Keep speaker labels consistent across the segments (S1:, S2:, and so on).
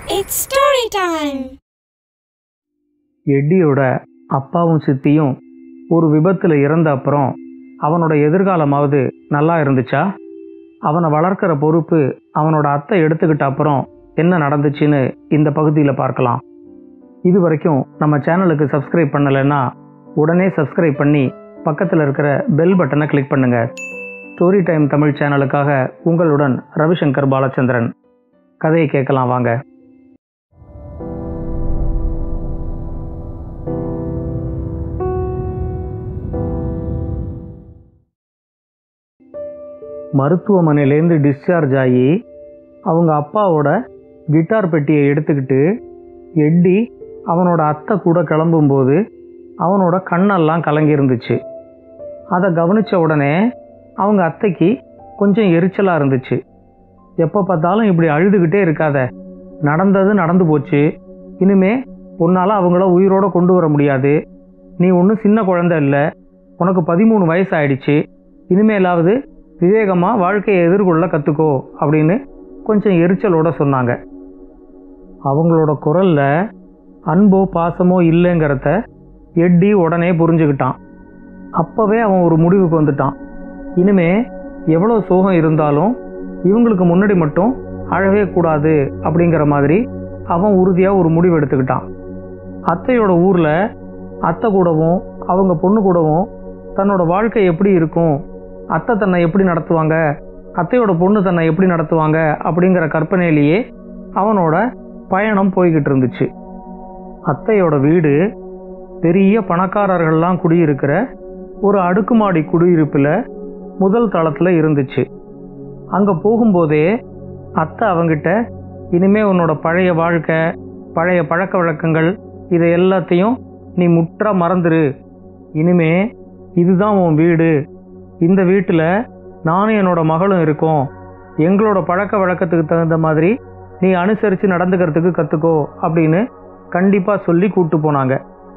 S1: It's story time.
S2: எட்டியோட அப்பாவும் சித்தியும் ஒரு விபத்தில் இறந்த அப்புறம் அவனோட எதிர்காலமாவது நல்லா இருந்துச்சா அவனை வளர்க்குற பொறுப்பு அவனோட அத்தை எடுத்துக்கிட்ட அப்புறம் என்ன நடந்துச்சுன்னு இந்த பகுதியில் பார்க்கலாம் இது வரைக்கும் நம்ம சேனலுக்கு சப்ஸ்கிரைப் பண்ணலைன்னா உடனே சப்ஸ்கிரைப் பண்ணி பக்கத்தில் இருக்கிற பெல் பட்டனை கிளிக் பண்ணுங்க ஸ்டோரி டைம் தமிழ் சேனலுக்காக உங்களுடன் ரவிசங்கர் பாலச்சந்திரன் கதையை கேட்கலாம் வாங்க மருத்துவமனையிலேருந்து டிஸ்சார்ஜ் ஆகி அவங்க அப்பாவோட கிட்டார் பெட்டியை எடுத்துக்கிட்டு எட்டி அவனோட அத்தை கூட கிளம்பும்போது அவனோட கண்ணெல்லாம் கலங்கி இருந்துச்சு அதை கவனித்த உடனே அவங்க அத்தைக்கு கொஞ்சம் எரிச்சலாக இருந்துச்சு எப்போ பார்த்தாலும் இப்படி அழுதுகிட்டே இருக்காத நடந்தது நடந்து போச்சு இனிமே உன்னால் அவங்கள உயிரோட கொண்டு வர முடியாது நீ ஒன்றும் சின்ன குழந்தை இல்லை உனக்கு பதிமூணு வயசு ஆயிடுச்சு இனிமேலாவது விவேகமாக வாழ்க்கையை எதிர்கொள்ள கற்றுக்கோ அப்படின்னு கொஞ்சம் எரிச்சலோட சொன்னாங்க அவங்களோட குரல்ல அன்போ பாசமோ இல்லைங்கிறத எட்டி உடனே புரிஞ்சுக்கிட்டான் அப்போவே அவன் ஒரு முடிவுக்கு வந்துட்டான் இனிமே எவ்வளோ சோகம் இருந்தாலும் இவங்களுக்கு முன்னாடி மட்டும் அழவே கூடாது அப்படிங்கிற மாதிரி அவன் உறுதியாக ஒரு முடிவு எடுத்துக்கிட்டான் அத்தையோட ஊரில் அத்தை கூடவும் அவங்க பொண்ணு கூடவும் தன்னோட வாழ்க்கை எப்படி இருக்கும் அத்தை தன்னை எப்படி நடத்துவாங்க அத்தையோட பொண்ணு தன்னை எப்படி நடத்துவாங்க அப்படிங்கிற கற்பனையிலேயே அவனோட பயணம் போய்கிட்டு இருந்துச்சு அத்தையோட வீடு பெரிய பணக்காரர்கள்லாம் குடியிருக்கிற ஒரு அடுக்குமாடி குடியிருப்பில் முதல் தளத்தில் இருந்துச்சு அங்கே போகும்போதே அத்தை அவங்கிட்ட இனிமே உன்னோட பழைய வாழ்க்கை பழைய பழக்க வழக்கங்கள் இதை எல்லாத்தையும் நீ முற்றா மறந்துரு இனிமே இதுதான் உன் வீடு இந்த வீட்டில் நானும் என்னோட மகளும் இருக்கோம் எங்களோட பழக்க வழக்கத்துக்கு தகுந்த மாதிரி நீ அனுசரித்து நடந்துக்கிறதுக்கு கற்றுக்கோ அப்படின்னு கண்டிப்பாக சொல்லி கூப்பிட்டு போனாங்க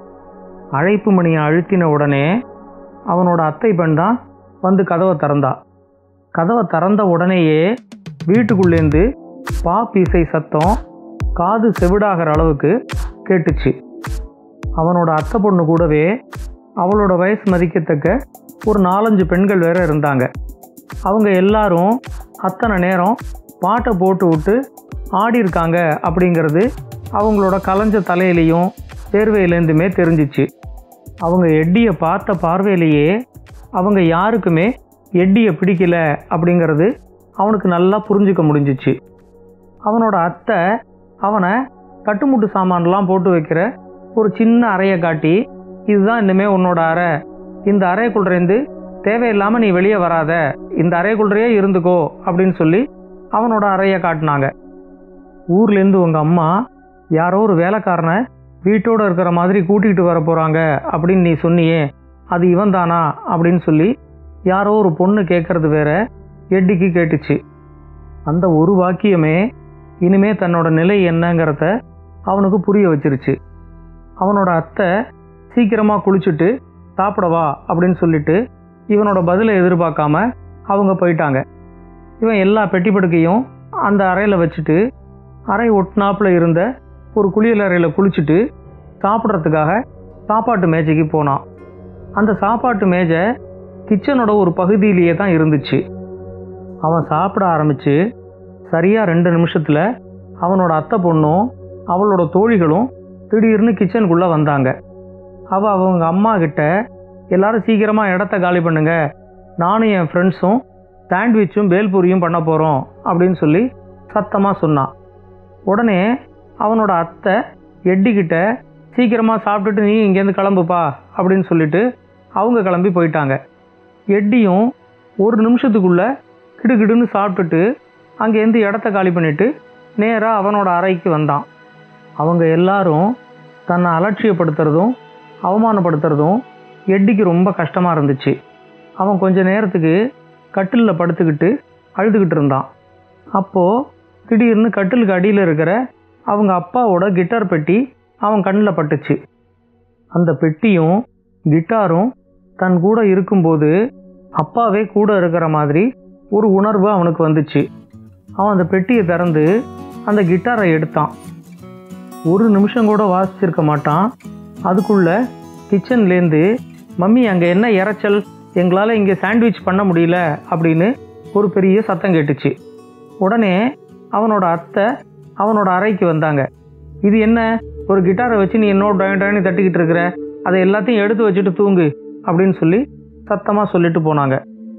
S2: அழைப்பு மணியை அழுத்தின உடனே அவனோட அத்தை பெண் தான் வந்து கதவை திறந்தா கதவை திறந்த உடனேயே வீட்டுக்குள்ளேருந்து பாப் இசை சத்தம் காது செவிடாகிற அளவுக்கு கேட்டுச்சு அவனோட அத்தை பொண்ணு கூடவே அவளோட வயசு மதிக்கத்தக்க ஒரு நாலஞ்சு பெண்கள் வேற இருந்தாங்க அவங்க எல்லாரும் அத்தனை நேரம் பாட்டை போட்டு விட்டு ஆடி இருக்காங்க அப்படிங்கிறது அவங்களோட கலைஞ்ச தலையிலையும் தேர்வையிலேருந்துமே தெரிஞ்சிச்சு அவங்க எட்டியை பார்த்த பார்வையிலேயே அவங்க யாருக்குமே எட்டியை பிடிக்கல அப்படிங்கிறது அவனுக்கு நல்லா புரிஞ்சுக்க முடிஞ்சிச்சு அவனோட அத்தை அவனை கட்டுமுட்டு சாமான்லாம் போட்டு வைக்கிற ஒரு சின்ன அறையை காட்டி இதுதான் இனிமே உன்னோட அறை இந்த அறைக்குள்ளேருந்து தேவையில்லாமல் நீ வெளியே வராத இந்த அறைக்குள்ளேயே இருந்துக்கோ அப்படின்னு சொல்லி அவனோட அறையை காட்டினாங்க ஊர்லேருந்து உங்கள் அம்மா யாரோ ஒரு வேலைக்காரனை வீட்டோடு இருக்கிற மாதிரி கூட்டிகிட்டு வர போகிறாங்க அப்படின்னு நீ சொன்னியே அது இவன் தானா அப்படின்னு சொல்லி யாரோ ஒரு பொண்ணு கேட்கறது வேற எட்டிக்கு கேட்டுச்சு அந்த ஒரு வாக்கியமே இனிமே தன்னோட நிலை என்னங்கிறத அவனுக்கு புரிய வச்சிருச்சு அவனோட அத்தை சீக்கிரமாக குளிச்சுட்டு சாப்பிடவா அப்படின்னு சொல்லிட்டு இவனோட பதிலை எதிர்பார்க்காம அவங்க போயிட்டாங்க இவன் எல்லா பெட்டி படுக்கையும் அந்த அறையில் வச்சுட்டு அறை ஒட்டினாப்பில் இருந்த ஒரு குளியல் அறையில் குளிச்சுட்டு சாப்பிட்றதுக்காக சாப்பாட்டு மேஜைக்கு போனான் அந்த சாப்பாட்டு மேஜை கிச்சனோட ஒரு பகுதியிலேயே தான் இருந்துச்சு அவன் சாப்பிட ஆரம்பித்து சரியாக ரெண்டு நிமிஷத்தில் அவனோட அத்தை பொண்ணும் அவளோட தோழிகளும் திடீர்னு கிச்சனுக்குள்ளே வந்தாங்க அவள் அவங்க அம்மா கிட்ட எல்லாரும் சீக்கிரமாக இடத்த காலி பண்ணுங்க நானும் என் ஃப்ரெண்ட்ஸும் சாண்ட்விச்சும் பேல்பூரியும் பண்ண போகிறோம் அப்படின்னு சொல்லி சத்தமாக சொன்னான் உடனே அவனோட அத்தை எட்டிக்கிட்ட சீக்கிரமாக சாப்பிட்டுட்டு நீ இங்கேருந்து கிளம்புப்பா அப்படின்னு சொல்லிட்டு அவங்க கிளம்பி போயிட்டாங்க எட்டியும் ஒரு நிமிஷத்துக்குள்ளே கிடுகிடுன்னு சாப்பிட்டுட்டு அங்கேருந்து இடத்த காலி பண்ணிவிட்டு நேராக அவனோட அறைக்கு வந்தான் அவங்க எல்லாரும் தன்னை அலட்சியப்படுத்துறதும் அவமானப்படுத்துறதும் எட்டிக்கு ரொம்ப கஷ்டமாக இருந்துச்சு அவன் கொஞ்ச நேரத்துக்கு கட்டிலில் படுத்துக்கிட்டு அழுதுகிட்டு இருந்தான் அப்போது திடீர்னு கட்டிலுக்கு அடியில் இருக்கிற அவங்க அப்பாவோட கிட்டார் பெட்டி அவன் கண்ணில் பட்டுச்சு அந்த பெட்டியும் கிட்டாரும் தன் கூட இருக்கும்போது அப்பாவே கூட இருக்கிற மாதிரி ஒரு உணர்வு அவனுக்கு வந்துச்சு அவன் அந்த பெட்டியை திறந்து அந்த கிட்டாரை எடுத்தான் ஒரு நிமிஷம் கூட வாசிச்சிருக்க மாட்டான் அதுக்குள்ள கிச்சன்லேருந்து மம்மி அங்கே என்ன இரைச்சல் எங்களால் இங்கே சாண்ட்விச் பண்ண முடியல அப்படின்னு ஒரு பெரிய சத்தம் கேட்டுச்சு உடனே அவனோட அத்தை அவனோட அறைக்கு வந்தாங்க இது என்ன ஒரு கிட்டாரை வச்சு நீ என்னோட டொயன் டொயனி தட்டிக்கிட்டு இருக்கிற அதை எல்லாத்தையும் எடுத்து வச்சுட்டு தூங்கு அப்படின்னு சொல்லி சத்தமாக சொல்லிட்டு போனாங்க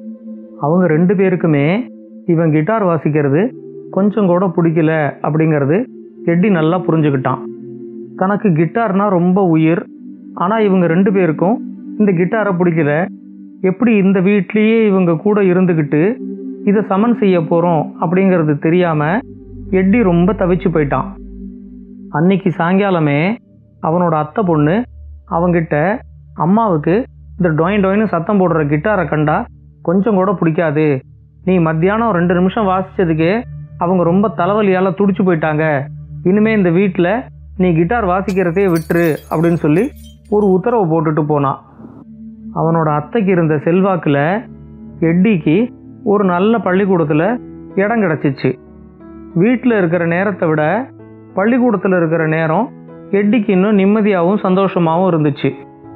S2: அவங்க ரெண்டு பேருக்குமே இவன் கிட்டார் வாசிக்கிறது கொஞ்சம் கூட பிடிக்கல அப்படிங்கிறது எட்டி நல்லா புரிஞ்சுக்கிட்டான் தனக்கு கிட்டார்னா ரொம்ப உயிர் ஆனால் இவங்க ரெண்டு பேருக்கும் இந்த கிட்டாரை பிடிக்கல எப்படி இந்த வீட்லேயே இவங்க கூட இருந்துக்கிட்டு இதை சமன் செய்ய போகிறோம் அப்படிங்கிறது தெரியாமல் எட்டி ரொம்ப தவிச்சு போயிட்டான் அன்னைக்கு சாயங்காலமே அவனோட அத்தை பொண்ணு அவங்கிட்ட அம்மாவுக்கு இந்த டொயின் டொயின்னு சத்தம் போடுற கிட்டாரை கண்டா கொஞ்சம் கூட பிடிக்காது நீ மத்தியானம் ரெண்டு நிமிஷம் வாசிச்சதுக்கே அவங்க ரொம்ப தலைவலியால் துடிச்சு போயிட்டாங்க இனிமே இந்த வீட்டில் நீ கிட்டார் வாசிக்கிறதே விட்டுரு அப்படின்னு சொல்லி ஒரு உத்தரவு போட்டுட்டு போனான் அவனோட அத்தைக்கு இருந்த செல்வாக்கில் எட்டிக்கு ஒரு நல்ல பள்ளிக்கூடத்தில் இடம் கிடச்சிச்சு வீட்டில் இருக்கிற நேரத்தை விட பள்ளிக்கூடத்தில் இருக்கிற நேரம் எட்டிக்கு இன்னும் நிம்மதியாகவும் சந்தோஷமாகவும் இருந்துச்சு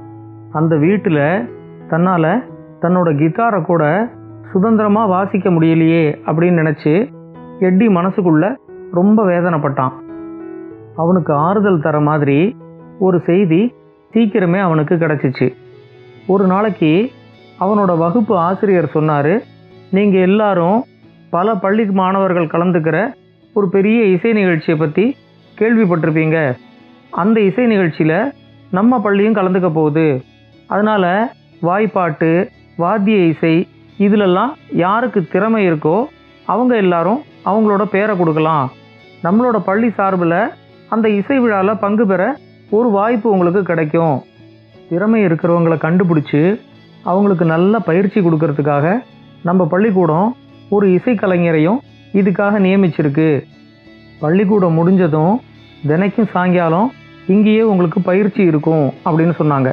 S2: அந்த வீட்டில் தன்னால் தன்னோட கிட்டாரை கூட சுதந்திரமாக வாசிக்க முடியலையே அப்படின்னு நினச்சி எட்டி மனசுக்குள்ள ரொம்ப வேதனைப்பட்டான் அவனுக்கு ஆறுதல் தர மாதிரி ஒரு செய்தி சீக்கிரமே அவனுக்கு கிடச்சிச்சு ஒரு நாளைக்கு அவனோட வகுப்பு ஆசிரியர் சொன்னார் நீங்கள் எல்லாரும் பல பள்ளி மாணவர்கள் கலந்துக்கிற ஒரு பெரிய இசை நிகழ்ச்சியை பற்றி கேள்விப்பட்டிருப்பீங்க அந்த இசை நிகழ்ச்சியில் நம்ம பள்ளியும் கலந்துக்க போகுது அதனால் வாய்ப்பாட்டு வாத்திய இசை இதிலெல்லாம் யாருக்கு திறமை இருக்கோ அவங்க எல்லாரும் அவங்களோட பேரை கொடுக்கலாம் நம்மளோட பள்ளி சார்பில் அந்த இசை விழாவில் பங்கு பெற ஒரு வாய்ப்பு உங்களுக்கு கிடைக்கும் திறமை இருக்கிறவங்களை கண்டுபிடிச்சி அவங்களுக்கு நல்ல பயிற்சி கொடுக்கறதுக்காக நம்ம பள்ளிக்கூடம் ஒரு இசைக்கலைஞரையும் இதுக்காக நியமிச்சிருக்கு பள்ளிக்கூடம் முடிஞ்சதும் தினைக்கும் சாயங்காலம் இங்கேயே உங்களுக்கு பயிற்சி இருக்கும் அப்படின்னு சொன்னாங்க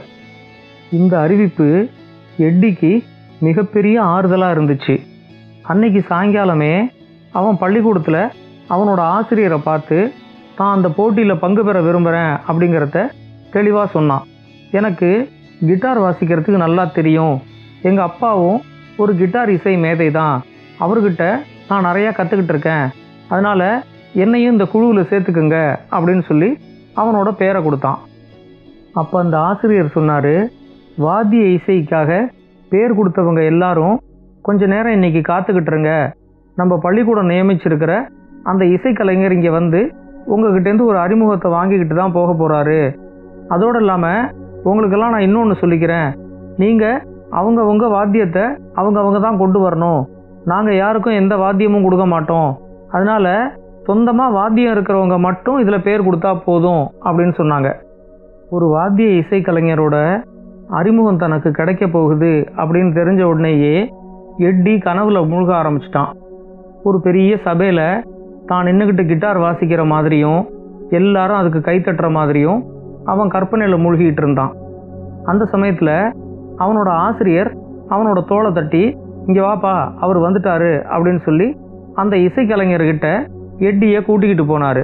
S2: இந்த அறிவிப்பு எட்டிக்கு மிகப்பெரிய ஆறுதலாக இருந்துச்சு அன்னைக்கு சாயங்காலமே அவன் பள்ளிக்கூடத்தில் அவனோட ஆசிரியரை பார்த்து தான் அந்த போட்டியில் பங்கு பெற விரும்புகிறேன் அப்படிங்கிறத தெளிவாக சொன்னான் எனக்கு கிட்டார் வாசிக்கிறதுக்கு நல்லா தெரியும் எங்கள் அப்பாவும் ஒரு கிட்டார் இசை மேதை தான் அவர்கிட்ட நான் நிறையா கற்றுக்கிட்டு இருக்கேன் அதனால் என்னையும் இந்த குழுவில் சேர்த்துக்குங்க அப்படின்னு சொல்லி அவனோட பேரை கொடுத்தான் அப்போ அந்த ஆசிரியர் சொன்னார் வாத்திய இசைக்காக பேர் கொடுத்தவங்க எல்லாரும் கொஞ்ச நேரம் இன்னைக்கு காத்துக்கிட்டுருங்க நம்ம பள்ளிக்கூடம் நியமிச்சிருக்கிற அந்த இசைக்கலைஞர் இங்கே வந்து உங்ககிட்டேருந்து ஒரு அறிமுகத்தை வாங்கிக்கிட்டு தான் போக போகிறாரு அதோடு இல்லாமல் உங்களுக்கெல்லாம் நான் இன்னொன்று சொல்லிக்கிறேன் நீங்கள் அவங்கவங்க வாத்தியத்தை அவங்க அவங்க தான் கொண்டு வரணும் நாங்கள் யாருக்கும் எந்த வாத்தியமும் கொடுக்க மாட்டோம் அதனால் சொந்தமாக வாத்தியம் இருக்கிறவங்க மட்டும் இதில் பேர் கொடுத்தா போதும் அப்படின்னு சொன்னாங்க ஒரு வாத்திய இசைக்கலைஞரோட அறிமுகம் தனக்கு கிடைக்க போகுது அப்படின்னு தெரிஞ்ச உடனேயே எட்டி கனவுல மூழ்க ஆரம்பிச்சிட்டான் ஒரு பெரிய சபையில் தான் நின்றுக்கிட்டு கிட்டார் வாசிக்கிற மாதிரியும் எல்லாரும் அதுக்கு கைத்தட்டுற மாதிரியும் அவன் கற்பனையில் மூழ்கிட்டு இருந்தான் அந்த சமயத்தில் அவனோட ஆசிரியர் அவனோட தோளை தட்டி இங்கே வாப்பா அவர் வந்துட்டாரு அப்படின்னு சொல்லி அந்த இசைக்கலைஞர்கிட்ட எட்டியை கூட்டிக்கிட்டு போனார்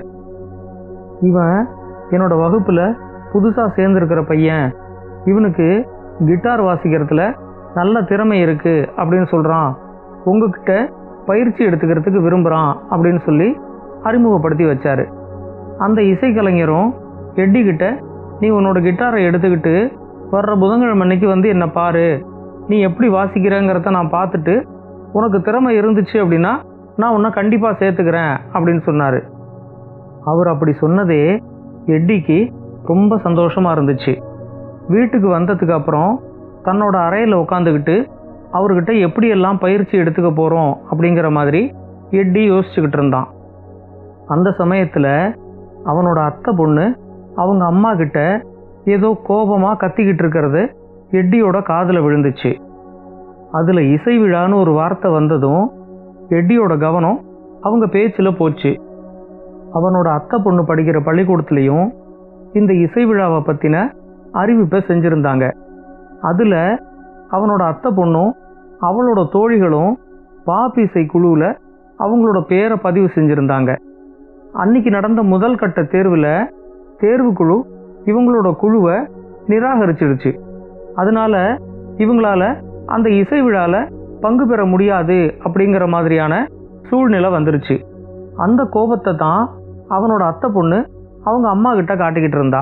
S2: இவன் என்னோட வகுப்பில் புதுசாக சேர்ந்துருக்கிற பையன் இவனுக்கு கிட்டார் வாசிக்கிறதுல நல்ல திறமை இருக்குது அப்படின்னு சொல்கிறான் உங்ககிட்ட பயிற்சி எடுத்துக்கிறதுக்கு விரும்புகிறான் அப்படின்னு சொல்லி அறிமுகப்படுத்தி வச்சார் அந்த இசைக்கலைஞரும் எட்டிக்கிட்ட நீ உன்னோட கிட்டாரை எடுத்துக்கிட்டு வர்ற புதன்கிழமை அன்னைக்கு வந்து என்னை பாரு நீ எப்படி வாசிக்கிறேங்கிறத நான் பார்த்துட்டு உனக்கு திறமை இருந்துச்சு அப்படின்னா நான் உன்னை கண்டிப்பாக சேர்த்துக்கிறேன் அப்படின்னு சொன்னார் அவர் அப்படி சொன்னதே எட்டிக்கு ரொம்ப சந்தோஷமாக இருந்துச்சு வீட்டுக்கு வந்ததுக்கு அப்புறம் தன்னோட அறையில் உட்காந்துக்கிட்டு அவர்கிட்ட எப்படியெல்லாம் பயிற்சி எடுத்துக்க போகிறோம் அப்படிங்கிற மாதிரி எட்டி யோசிச்சுக்கிட்டு இருந்தான் அந்த சமயத்தில் அவனோட அத்தை பொண்ணு அவங்க அம்மா கிட்ட ஏதோ கோபமாக கத்திக்கிட்டு இருக்கிறது எட்டியோட காதில் விழுந்துச்சு அதில் இசை விழான்னு ஒரு வார்த்தை வந்ததும் எட்டியோட கவனம் அவங்க பேச்சில் போச்சு அவனோட அத்தை பொண்ணு படிக்கிற பள்ளிக்கூடத்துலேயும் இந்த இசை விழாவை பற்றின அறிவிப்பை செஞ்சுருந்தாங்க அதில் அவனோட அத்தை பொண்ணும் அவளோட தோழிகளும் பாப் இசை குழுவில் அவங்களோட பேரை பதிவு செஞ்சுருந்தாங்க அன்னைக்கு நடந்த முதல் கட்ட தேர்வில் தேர்வுக்குழு இவங்களோட குழுவை நிராகரிச்சிடுச்சு அதனால இவங்களால அந்த இசை விழால பங்கு பெற முடியாது அப்படிங்கிற மாதிரியான சூழ்நிலை வந்துருச்சு அந்த கோபத்தை தான் அவனோட அத்தை பொண்ணு அவங்க அம்மா கிட்ட காட்டிக்கிட்டு இருந்தா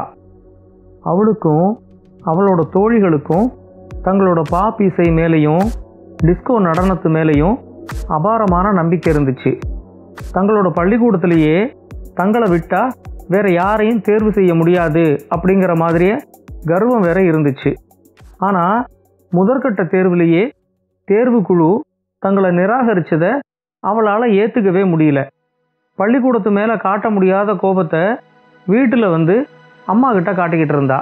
S2: அவளுக்கும் அவளோட தோழிகளுக்கும் தங்களோட பாப் இசை மேலேயும் டிஸ்கோ நடனத்து மேலேயும் அபாரமான நம்பிக்கை இருந்துச்சு தங்களோட பள்ளிக்கூடத்திலேயே தங்களை விட்டா வேற யாரையும் தேர்வு செய்ய முடியாது அப்படிங்கிற மாதிரியே கர்வம் வேற இருந்துச்சு ஆனால் முதற்கட்ட தேர்விலேயே தேர்வு குழு தங்களை நிராகரிச்சதை அவளால் ஏற்றுக்கவே முடியல பள்ளிக்கூடத்து மேலே காட்ட முடியாத கோபத்தை வீட்டில் வந்து அம்மா கிட்ட காட்டிக்கிட்டு இருந்தா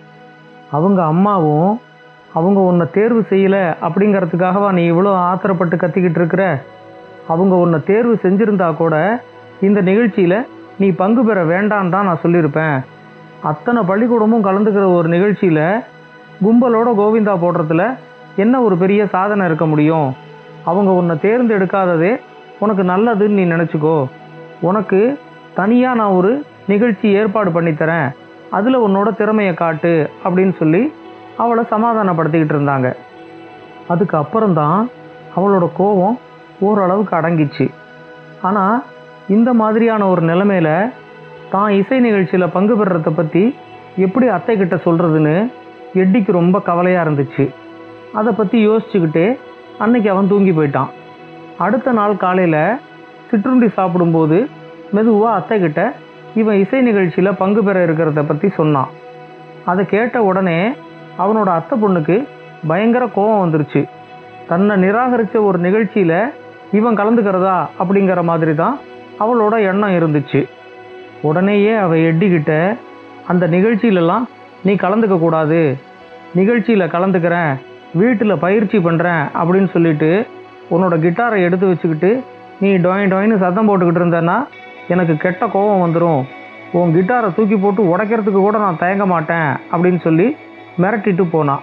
S2: அவங்க அம்மாவும் அவங்க உன்னை தேர்வு செய்யலை அப்படிங்கிறதுக்காகவா நீ இவ்வளோ ஆத்திரப்பட்டு கத்திக்கிட்டு இருக்கிற அவங்க உன்னை தேர்வு செஞ்சிருந்தா கூட இந்த நிகழ்ச்சியில் நீ பங்கு பெற வேண்டான்னு தான் நான் சொல்லியிருப்பேன் அத்தனை பள்ளிக்கூடமும் கலந்துக்கிற ஒரு நிகழ்ச்சியில் கும்பலோட கோவிந்தா போடுறதுல என்ன ஒரு பெரிய சாதனை இருக்க முடியும் அவங்க உன்னை தேர்ந்தெடுக்காததே உனக்கு நல்லதுன்னு நீ நினச்சிக்கோ உனக்கு தனியாக நான் ஒரு நிகழ்ச்சி ஏற்பாடு பண்ணித்தரேன் அதில் உன்னோட திறமையை காட்டு அப்படின்னு சொல்லி அவளை சமாதானப்படுத்திக்கிட்டு இருந்தாங்க அதுக்கு அப்புறம்தான் அவளோட கோபம் ஓரளவுக்கு அடங்கிச்சு ஆனால் இந்த மாதிரியான ஒரு நிலைமையில தான் இசை நிகழ்ச்சியில் பங்கு பெறுறதை பற்றி எப்படி அத்தை கிட்ட சொல்கிறதுன்னு எட்டிக்கு ரொம்ப கவலையாக இருந்துச்சு அதை பற்றி யோசிச்சுக்கிட்டே அன்னைக்கு அவன் தூங்கி போயிட்டான் அடுத்த நாள் காலையில் சிற்றுண்டி சாப்பிடும்போது மெதுவாக அத்தை கிட்ட இவன் இசை நிகழ்ச்சியில் பங்கு பெற இருக்கிறத பற்றி சொன்னான் அதை கேட்ட உடனே அவனோட அத்தை பொண்ணுக்கு பயங்கர கோபம் வந்துருச்சு தன்னை நிராகரித்த ஒரு நிகழ்ச்சியில் இவன் கலந்துக்கிறதா அப்படிங்கிற மாதிரி தான் அவளோட எண்ணம் இருந்துச்சு உடனேயே அவள் எட்டிக்கிட்ட அந்த நிகழ்ச்சியிலலாம் நீ கலந்துக்க கூடாது நிகழ்ச்சியில் கலந்துக்கிறேன் வீட்டில் பயிற்சி பண்ணுறேன் அப்படின்னு சொல்லிட்டு உன்னோட கிட்டாரை எடுத்து வச்சுக்கிட்டு நீ டொயின் டொயின்னு சத்தம் போட்டுக்கிட்டு இருந்தேன்னா எனக்கு கெட்ட கோபம் வந்துடும் உன் கிட்டாரை தூக்கி போட்டு உடைக்கிறதுக்கு கூட நான் தயங்க மாட்டேன் அப்படின்னு சொல்லி மிரட்டிட்டு போனான்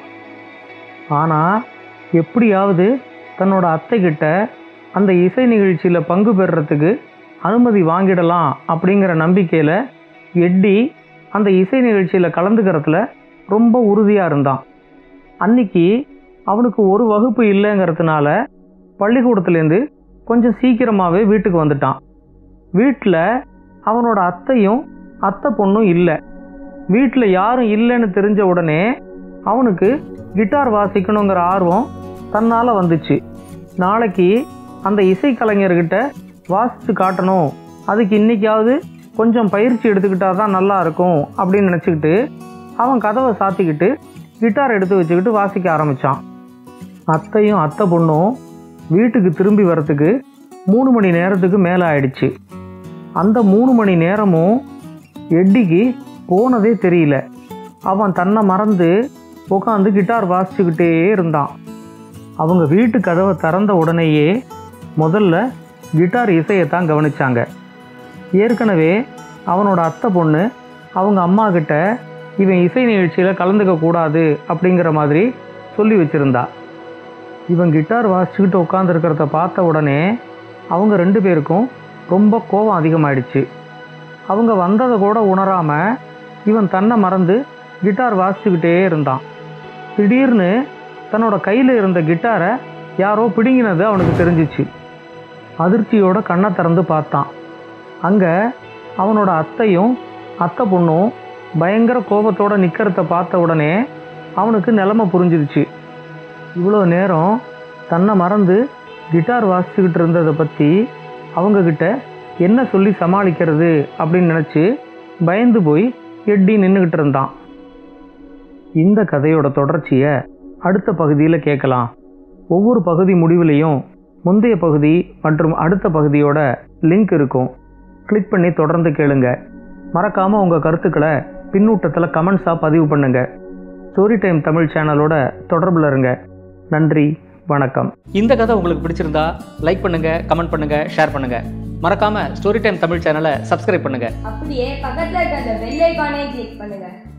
S2: ஆனால் எப்படியாவது தன்னோட அத்தைக்கிட்ட அந்த இசை நிகழ்ச்சியில் பங்கு பெறுறதுக்கு அனுமதி வாங்கிடலாம் அப்படிங்கிற நம்பிக்கையில் எட்டி அந்த இசை நிகழ்ச்சியில் கலந்துக்கிறதுல ரொம்ப உறுதியாக இருந்தான் அன்னைக்கு அவனுக்கு ஒரு வகுப்பு இல்லைங்கிறதுனால பள்ளிக்கூடத்துலேருந்து கொஞ்சம் சீக்கிரமாகவே வீட்டுக்கு வந்துட்டான் வீட்டில் அவனோட அத்தையும் அத்தை பொண்ணும் இல்லை வீட்டில் யாரும் இல்லைன்னு தெரிஞ்ச உடனே அவனுக்கு கிட்டார் வாசிக்கணுங்கிற ஆர்வம் தன்னால் வந்துச்சு நாளைக்கு அந்த இசைக்கலைஞர்கிட்ட வாசித்து காட்டணும் அதுக்கு இன்னைக்காவது கொஞ்சம் பயிற்சி எடுத்துக்கிட்டா தான் நல்லா இருக்கும் அப்படின்னு நினச்சிக்கிட்டு அவன் கதவை சாத்திக்கிட்டு கிட்டார் எடுத்து வச்சுக்கிட்டு வாசிக்க ஆரம்பித்தான் அத்தையும் அத்தை பொண்ணும் வீட்டுக்கு திரும்பி வரத்துக்கு மூணு மணி நேரத்துக்கு மேலே ஆயிடுச்சு அந்த மூணு மணி நேரமும் எட்டிக்கு போனதே தெரியல அவன் தன்னை மறந்து உட்காந்து கிட்டார் வாசிச்சுக்கிட்டே இருந்தான் அவங்க வீட்டு கதவை திறந்த உடனேயே முதல்ல கிட்டார் இசையை தான் கவனிச்சாங்க ஏற்கனவே அவனோட அத்தை பொண்ணு அவங்க அம்மா கிட்ட இவன் இசை நிகழ்ச்சியில் கலந்துக்க கூடாது அப்படிங்கிற மாதிரி சொல்லி வச்சிருந்தா இவன் கிட்டார் வாசிச்சுக்கிட்டு உட்காந்துருக்கிறத பார்த்த உடனே அவங்க ரெண்டு பேருக்கும் ரொம்ப கோபம் அதிகமாயிடுச்சு அவங்க வந்ததை கூட உணராம இவன் தன்னை மறந்து கிட்டார் வாசிச்சுக்கிட்டே இருந்தான் திடீர்னு தன்னோட கையில் இருந்த கிட்டாரை யாரோ பிடுங்கினது அவனுக்கு தெரிஞ்சிச்சு அதிர்ச்சியோட கண்ணை திறந்து பார்த்தான் அங்கே அவனோட அத்தையும் அத்தை பொண்ணும் பயங்கர கோபத்தோட நிற்கிறத பார்த்த உடனே அவனுக்கு நிலைமை புரிஞ்சிருச்சு இவ்வளோ நேரம் தன்னை மறந்து கிட்டார் வாசிச்சுக்கிட்டு இருந்ததை பற்றி அவங்கக்கிட்ட என்ன சொல்லி சமாளிக்கிறது அப்படின்னு நினச்சி பயந்து போய் எட்டி நின்றுக்கிட்டு இருந்தான் இந்த கதையோட தொடர்ச்சியை அடுத்த பகுதியில் கேட்கலாம் ஒவ்வொரு பகுதி முடிவுலையும் முந்தைய பகுதி மற்றும் அடுத்த பகுதியோட லிங்க் இருக்கும் கிளிக் பண்ணி தொடர்ந்து கேளுங்க மறக்காமல் உங்கள் கருத்துக்களை பின்னூட்டத்தில் கமெண்ட்ஸாக பதிவு பண்ணுங்க ஸ்டோரி டைம் தமிழ் சேனலோட தொடர்பில் இருங்க நன்றி வணக்கம்
S1: இந்த கதை உங்களுக்கு பிடிச்சிருந்தா லைக் பண்ணுங்க கமெண்ட் பண்ணுங்க ஷேர் பண்ணுங்க மறக்காம ஸ்டோரி டைம் தமிழ் சேனலை சப்ஸ்கிரைப் பண்ணுங்க
S3: அப்படியே பக்கத்துல இருக்க அந்த பெல் ஐகானை கிளிக் பண்ணுங்க